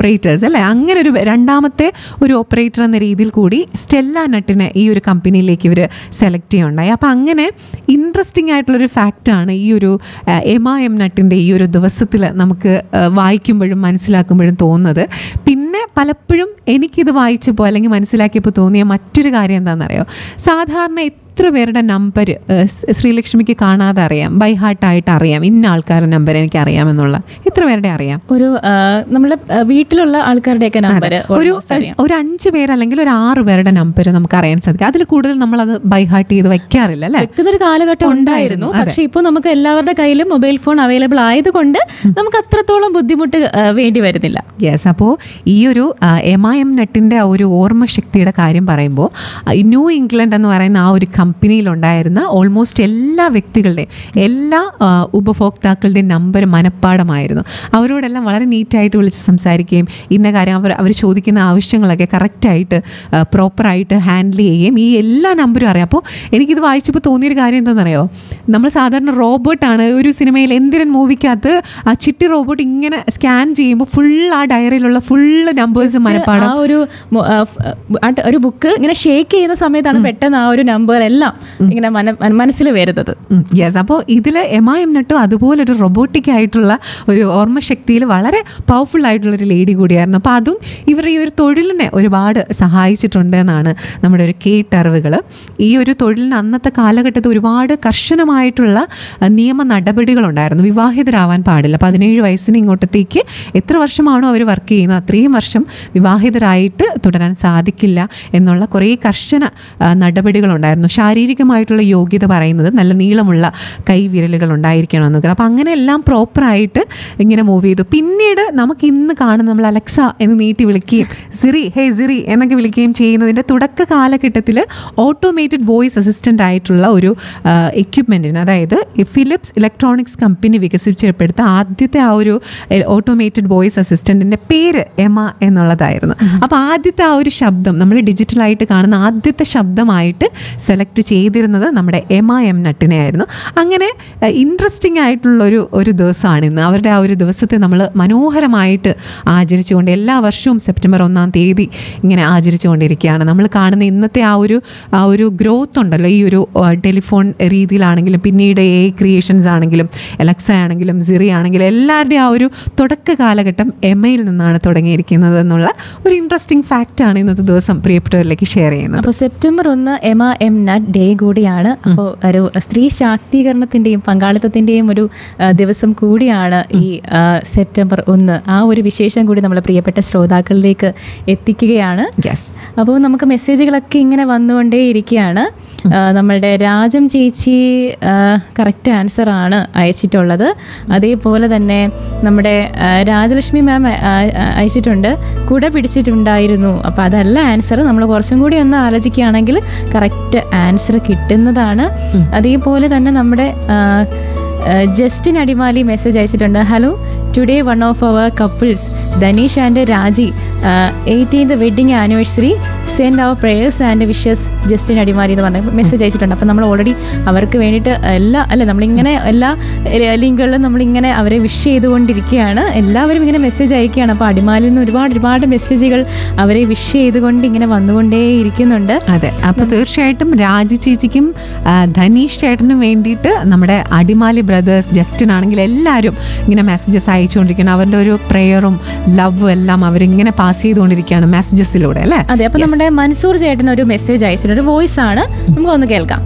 operators അല്ലേ അങ്ങനെ ഒരു രണ്ടാമത്തെ ഒരു ഓപ്പറേറ്റർ എന്ന രീതിയിൽ കൂടി സ്റ്റെല്ല നട്ടിനെ ഈ ഒരു കമ്പനിയിലേക്ക് ഇവർ സെലക്ട് ചെയ്യുണ്ടായി അപ്പോൾ അങ്ങനെ ഇൻട്രസ്റ്റിംഗ് ആയിട്ടുള്ളൊരു ഫാക്റ്റാണ് ഈ ഒരു എമ എം നട്ടിൻ്റെ ഈ ഒരു ദിവസത്തിൽ നമുക്ക് ആ, വായിക്കുമ്പോഴും മനസ്സിലാക്കുമ്പോഴും തോന്നുന്നത് പിന്നെ പലപ്പോഴും എനിക്കിത് വായിച്ചപ്പോൾ അല്ലെങ്കിൽ മനസ്സിലാക്കിയപ്പോൾ തോന്നിയ മറ്റൊരു കാര്യം എന്താണെന്നറിയോ സാധാരണ എത്ര പേരുടെ നമ്പർ ശ്രീലക്ഷ്മിക്ക് കാണാതെ അറിയാം ബൈ ഹാർട്ടായിട്ട് അറിയാം ഇന്ന ആൾക്കാരുടെ നമ്പർ എനിക്ക് അറിയാമെന്നുള്ള എത്ര പേരുടെ അറിയാം ഒരു ആ, നമ്മളെ ആ, വീട്ടിലുള്ള ആൾക്കാരുടെയൊക്കെ നമ്പർ ഒരു ഒരു അഞ്ച് പേര് അല്ലെങ്കിൽ ഒരു ആറ് പേരുടെ നമ്പർ നമുക്ക് അറിയാൻ സാധിക്കും അതിൽ കൂടുതൽ നമ്മൾ അത് ബൈ ഹാർട്ട് ചെയ്ത് വെക്കാറില്ല അല്ലേ വെക്കുന്ന ഒരു കാലഘട്ടം ഉണ്ടായിരുന്നു പക്ഷെ ഇപ്പോൾ നമുക്ക് എല്ലാവരുടെ കയ്യിലും മൊബൈൽ ഫോൺ അവൈലബിൾ ആയതുകൊണ്ട് നമുക്ക് അത്രത്തോളം ബുദ്ധിമുട്ട് ആ, വേണ്ടി വരുന്നില്ല യെസ് അപ്പോൾ ഈ ഒരു എം ഐ എം നെറ്റിൻ്റെ ആ ഒരു ഓർമ്മശക്തിയുടെ കാര്യം പറയുമ്പോൾ ആ, ഈ ന്യൂ ഇംഗ്ലണ്ട് എന്ന് പറയുന്ന ആ ഒരു കമ്പനിയിലുണ്ടായിരുന്ന ഓൾമോസ്റ്റ് എല്ലാ വ്യക്തികളുടെയും എല്ലാ ആ, ഉപഭോക്താക്കളുടെയും നമ്പർ മനഃപ്പാടമായിരുന്നു അവരോടെല്ലാം വളരെ നീറ്റായിട്ട് വിളിച്ച് സംസാരിക്കുകയും ഇന്ന കാര്യം അവർ അവർ ചോദിക്കുന്ന ആവശ്യങ്ങളൊക്കെ കറക്റ്റായിട്ട് പ്രോപ്പറായിട്ട് ഹാൻഡിൽ ചെയ്യുകയും ഈ എല്ലാ നമ്പറും അറിയാം അപ്പോൾ എനിക്കിത് വായിച്ചപ്പോൾ തോന്നിയൊരു കാര്യം എന്താണെന്നറിയോ നമ്മൾ സാധാരണ റോബോട്ടാണ് ഒരു സിനിമയിൽ എന്തിരൻ മൂവിക്കകത്ത് ആ ചിട്ടി റോബോട്ട് ഇങ്ങനെ സ്കാൻ ചെയ്യുമ്പോൾ ഫുൾ ആ ഡയറിയിലുള്ള ഫുള്ള് നമ്പേഴ്സ് മനഃപ്പാടം ആ ഒരു മൊ- ആ, ഫ്- ആ, ഒരു ബുക്ക് ഇങ്ങനെ ഷേക്ക് ചെയ്യുന്ന സമയത്താണ് പെട്ടെന്ന് ആ ഒരു നമ്പർ എല്ലാം ഇങ്ങനെ മന മനസ്സിൽ വരുന്നത് യെസ് അപ്പോൾ ഇതിൽ എം ഐ എം നട്ടും അതുപോലൊരു റൊബോട്ടിക് ആയിട്ടുള്ള ഒരു ഓർമ്മശക്തിയിൽ വളരെ പവർഫുൾ ആയിട്ടുള്ള ഒരു ലേഡി കൂടിയായിരുന്നു അപ്പോൾ അതും ഇവരുടെ ഈ ഒരു തൊഴിലിനെ ഒരുപാട് സഹായിച്ചിട്ടുണ്ട് എന്നാണ് നമ്മുടെ ഒരു കേട്ടറിവുകൾ ഈ ഒരു തൊഴിലിന് അന്നത്തെ കാലഘട്ടത്തിൽ ഒരുപാട് കർശനമായിട്ടുള്ള അഹ്, നിയമ നടപടികളുണ്ടായിരുന്നു വിവാഹിതരാവാൻ പാടില്ല പതിനേഴ് വയസ്സിന് ഇങ്ങോട്ടത്തേക്ക് എത്ര വർഷമാണോ അവർ വർക്ക് ചെയ്യുന്നത് അത്രയും വർഷം വിവാഹിതരായിട്ട് തുടരാൻ സാധിക്കില്ല എന്നുള്ള കുറേ കർശന ആ, നടപടികളുണ്ടായിരുന്നു ശാരീരികമായിട്ടുള്ള യോഗ്യത പറയുന്നത് നല്ല നീളമുള്ള കൈവിരലുകൾ ഉണ്ടായിരിക്കണമെന്നൊക്കെ അപ്പോൾ അങ്ങനെ എല്ലാം പ്രോപ്പറായിട്ട് ഇങ്ങനെ മൂവ് ചെയ്തു പിന്നീട് നമുക്ക് ഇന്ന് കാണുന്ന നമ്മൾ അലക്സ എന്ന് നീട്ടി വിളിക്കുകയും സിറി ഹേ സിറി എന്നൊക്കെ വിളിക്കുകയും ചെയ്യുന്നതിൻ്റെ തുടക്ക കാലഘട്ടത്തിൽ ഓട്ടോമേറ്റഡ് വോയിസ് അസിസ്റ്റൻ്റ് ആയിട്ടുള്ള ഒരു എക്യുപ്മെൻറ്റിന് അതായത് ഈ ഫിലിപ്സ് ഇലക്ട്രോണിക്സ് കമ്പനി വികസിപ്പിച്ചെടുത്ത ആദ്യത്തെ ആ ഒരു ഓട്ടോമേറ്റഡ് വോയിസ് അസിസ്റ്റൻറ്റിൻ്റെ പേര് എമ എന്നുള്ളതായിരുന്നു അപ്പോൾ ആദ്യത്തെ ആ ഒരു ശബ്ദം നമ്മൾ ഡിജിറ്റലായിട്ട് കാണുന്ന ആദ്യത്തെ ശബ്ദമായിട്ട് സെലക്ട് ചെയ്തിരുന്നത് നമ്മുടെ എമ എം നട്ടിനെ ആയിരുന്നു അങ്ങനെ ഇൻട്രസ്റ്റിംഗ് ആയിട്ടുള്ളൊരു ഒരു ദിവസമാണ് ഇന്ന് അവരുടെ ആ ഒരു ദിവസത്തെ നമ്മൾ മനോഹരമായിട്ട് ആചരിച്ചുകൊണ്ട് എല്ലാ വർഷവും സെപ്റ്റംബർ ഒന്നാം തീയതി ഇങ്ങനെ ആചരിച്ചുകൊണ്ടിരിക്കുകയാണ് നമ്മൾ കാണുന്ന ഇന്നത്തെ ആ ഒരു ആ ഒരു ഗ്രോത്ത് ഉണ്ടല്ലോ ഈ ഒരു ടെലിഫോൺ രീതിയിലാണെങ്കിലും പിന്നീട് എ ക്രിയേഷൻസ് ആണെങ്കിലും എലക്സ ആണെങ്കിലും സിറി ആണെങ്കിലും എല്ലാവരുടെയും ആ ഒരു തുടക്ക കാലഘട്ടം എമയിൽ നിന്നാണ് തുടങ്ങിയിരിക്കുന്നത് എന്നുള്ള ഒരു ഇൻട്രസ്റ്റിംഗ് ഫാക്റ്റാണ് ഇന്നത്തെ ദിവസം പ്രിയപ്പെട്ടവരിലേക്ക് ഷെയർ ചെയ്യുന്നത് അപ്പോൾ സെപ്റ്റംബർ ഒന്ന് എമ എം നട്ട് ഡേ കൂടിയാണ് അപ്പോൾ ഒരു സ്ത്രീ ശാക്തീകരണത്തിന്റെയും പങ്കാളിത്തത്തിന്റെയും ഒരു ആ, ദിവസം കൂടിയാണ് ഈ ആ, സെപ്റ്റംബർ ഒന്ന് ആ ഒരു വിശേഷം കൂടി നമ്മളെ പ്രിയപ്പെട്ട ശ്രോതാക്കളിലേക്ക് എത്തിക്കുകയാണ് യെസ് അപ്പോൾ നമുക്ക് മെസ്സേജുകളൊക്കെ ഇങ്ങനെ വന്നുകൊണ്ടേ ഇരിക്കുകയാണ് ആ, നമ്മളുടെ രാജം ചേച്ചി കറക്റ്റ് ആൻസർ ആണ് അയച്ചിട്ടുള്ളത് അതേപോലെ തന്നെ നമ്മുടെ ആ, രാജലക്ഷ്മി മാം അയച്ചിട്ടുണ്ട് കുട പിടിച്ചിട്ടുണ്ടായിരുന്നു അപ്പോൾ അതല്ല ആൻസർ നമ്മൾ കുറച്ചും കൂടി ഒന്ന് ആലോചിക്കുകയാണെങ്കിൽ കറക്റ്റ് ആൻസർ കിട്ടുന്നതാണ് അതേപോലെ തന്നെ നമ്മുടെ ആ, ആ, ജസ്റ്റിൻ അടിമാലി മെസ്സേജ് അയച്ചിട്ടുണ്ട് hello today one of our couples Dhaneesh and Raji eighteenth wedding anniversary send our prayers and wishes Justin Adimali എന്ന് പറഞ്ഞ മെസ്സേജ് അയച്ചിട്ടുണ്ട് അപ്പം നമ്മൾ ഓൾറെഡി അവർക്ക് വേണ്ടിയിട്ട് എല്ലാ അല്ല നമ്മളിങ്ങനെ എല്ലാ ലിങ്കുകളിലും നമ്മളിങ്ങനെ അവരെ വിഷ് ചെയ്തുകൊണ്ടിരിക്കുകയാണ് എല്ലാവരും ഇങ്ങനെ മെസ്സേജ് അയക്കുകയാണ് അപ്പോൾ അടിമാലിൽ നിന്ന് ഒരുപാട് ഒരുപാട് മെസ്സേജുകൾ അവരെ വിഷ് ചെയ്തുകൊണ്ട് ഇങ്ങനെ വന്നുകൊണ്ടേ ഇരിക്കുന്നുണ്ട് അതെ അപ്പോൾ തീർച്ചയായിട്ടും രാജി ചേച്ചിക്കും ആ, ധനീഷ് ചേട്ടനും വേണ്ടിയിട്ട് നമ്മുടെ അടിമാലി ബ്രദേഴ്സ് ജസ്റ്റിൻ ആണെങ്കിൽ എല്ലാവരും ഇങ്ങനെ മെസ്സേജസ് അയച്ചുകൊണ്ടിരിക്കണം അവരുടെ ഒരു പ്രെയറും ലവും എല്ലാം അവരിങ്ങനെ പാസ് ചെയ്തുകൊണ്ടിരിക്കുകയാണ് മെസ്സേജസിലൂടെ അല്ലേ അതെ അപ്പൊ നമ്മുടെ മൻസൂർ ചേട്ടൻ ഒരു മെസ്സേജ് അയച്ചിട്ടുണ്ട് ഒരു വോയിസ് ആണ് നമുക്ക് ഒന്ന് കേൾക്കാം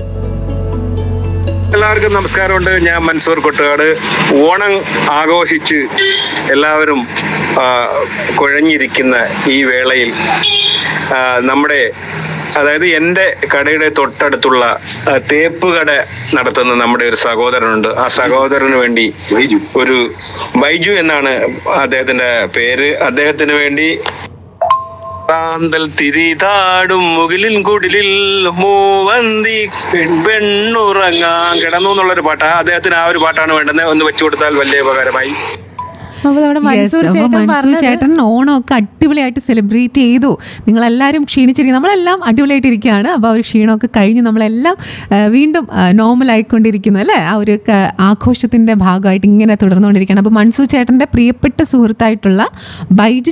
എല്ലാവർക്കും നമസ്കാരമുണ്ട് ഞാൻ മൻസൂർ കൊട്ടുകാട് ഓണം ആഘോഷിച്ച് എല്ലാവരും ആ, കുഴഞ്ഞിരിക്കുന്ന ഈ വേളയിൽ ആ, നമ്മുടെ അതായത് എൻ്റെ കടയുടെ തൊട്ടടുത്തുള്ള ആ, തേപ്പ് കട നടത്തുന്ന നമ്മുടെ ഒരു സഹോദരനുണ്ട് ആ സഹോദരന് വേണ്ടി ഒരു ബൈജു എന്നാണ് അദ്ദേഹത്തിന്റെ പേര് അദ്ദേഹത്തിന് വേണ്ടി പ്രാന്തൽ തിരിതാടും മുകിലിൻ കുടിലിൽ മൂവന്തി പെണ്ണുറങ്ങാൻ കിടന്നു എന്നുള്ളൊരു പാട്ടാ അദ്ദേഹത്തിന് ആ ഒരു പാട്ടാണ് വേണ്ടുന്നത് ഒന്ന് വെച്ചു കൊടുത്താൽ വലിയ ഉപകാരമായി അപ്പൊ നമ്മുടെ Yes, മൻസൂർ അപ്പൊ ചേട്ടൻ മൻസൂർ പറഞ്ഞത് ചേട്ടൻ ഓണമൊക്കെ അടിപൊളിയായിട്ട് സെലിബ്രേറ്റ് ചെയ്തു നിങ്ങളെല്ലാവരും ക്ഷീണിച്ചിരിക്കും നമ്മളെല്ലാം അടിപൊളിയായിട്ട് ഇരിക്കുകയാണ് അപ്പോൾ ആ ഒരു ക്ഷീണമൊക്കെ കഴിഞ്ഞ് നമ്മളെല്ലാം ആ, വീണ്ടും നോർമൽ ആയിക്കൊണ്ടിരിക്കുന്നു അല്ലേ ആ ഒരു ക- ആഘോഷത്തിൻ്റെ ഭാഗമായിട്ട് ഇങ്ങനെ തുടർന്നുകൊണ്ടിരിക്കുകയാണ് അപ്പോൾ മൻസൂർ ചേട്ടൻ്റെ പ്രിയപ്പെട്ട സുഹൃത്തായിട്ടുള്ള ബൈജു